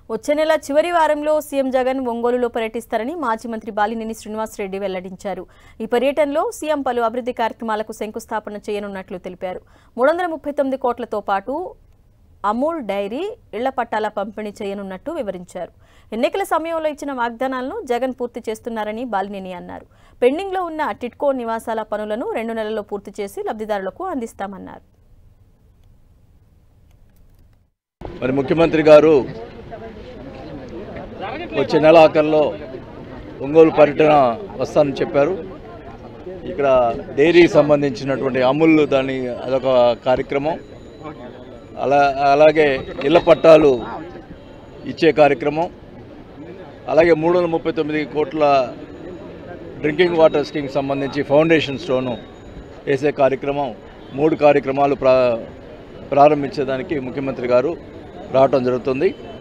వచ్చే నెల చివరి వారంలో సీఎం జగన్ ఒంగోలులో పర్యటిస్తారని మాజీ మంత్రి బాలినేని శ్రీనివాసరెడ్డి వెల్లడించారు ఈ పర్యటనలో సీఎం పలు అభివృద్ధి కార్యక్రమాలకు శంకుస్థాపన చేయనున్నట్లు తెలిపారు మూడు వందల ముప్పై తొమ్మిది కోట్లతో పాటు అమూల్ డైరీ ఇళ్ల పట్టాల పంపిణీ చేయనున్నట్టు వివరించారు ఎన్నికల సమయంలో ఇచ్చిన వాగ్దానాలను జగన్ పూర్తి చేస్తున్నారని బాలినేని అన్నారు పెండింగ్లో ఉన్న టిట్కో నివాసాల పనులను రెండు నెలల్లో పూర్తి చేసి లబ్ధిదారులకు అందిస్తామన్నారు మరి ముఖ్యమంత్రి గారు వచ్చే నెల ఆఖరిలో ఒంగోలు పర్యటన వస్తానని చెప్పారు ఇక్కడ డైరీకి సంబంధించినటువంటి అమూల్ దాని అదొక కార్యక్రమం అలా అలాగే ఇళ్ల పట్టాలు ఇచ్చే కార్యక్రమం అలాగే మూడు వందల ముప్పై తొమ్మిది కోట్ల డ్రింకింగ్ వాటర్ స్కీమ్కి సంబంధించి ఫౌండేషన్ స్టోను వేసే కార్యక్రమం మూడు కార్యక్రమాలు ప్రా ప్రారంభించేదానికి ముఖ్యమంత్రి గారు రావటం జరుగుతుంది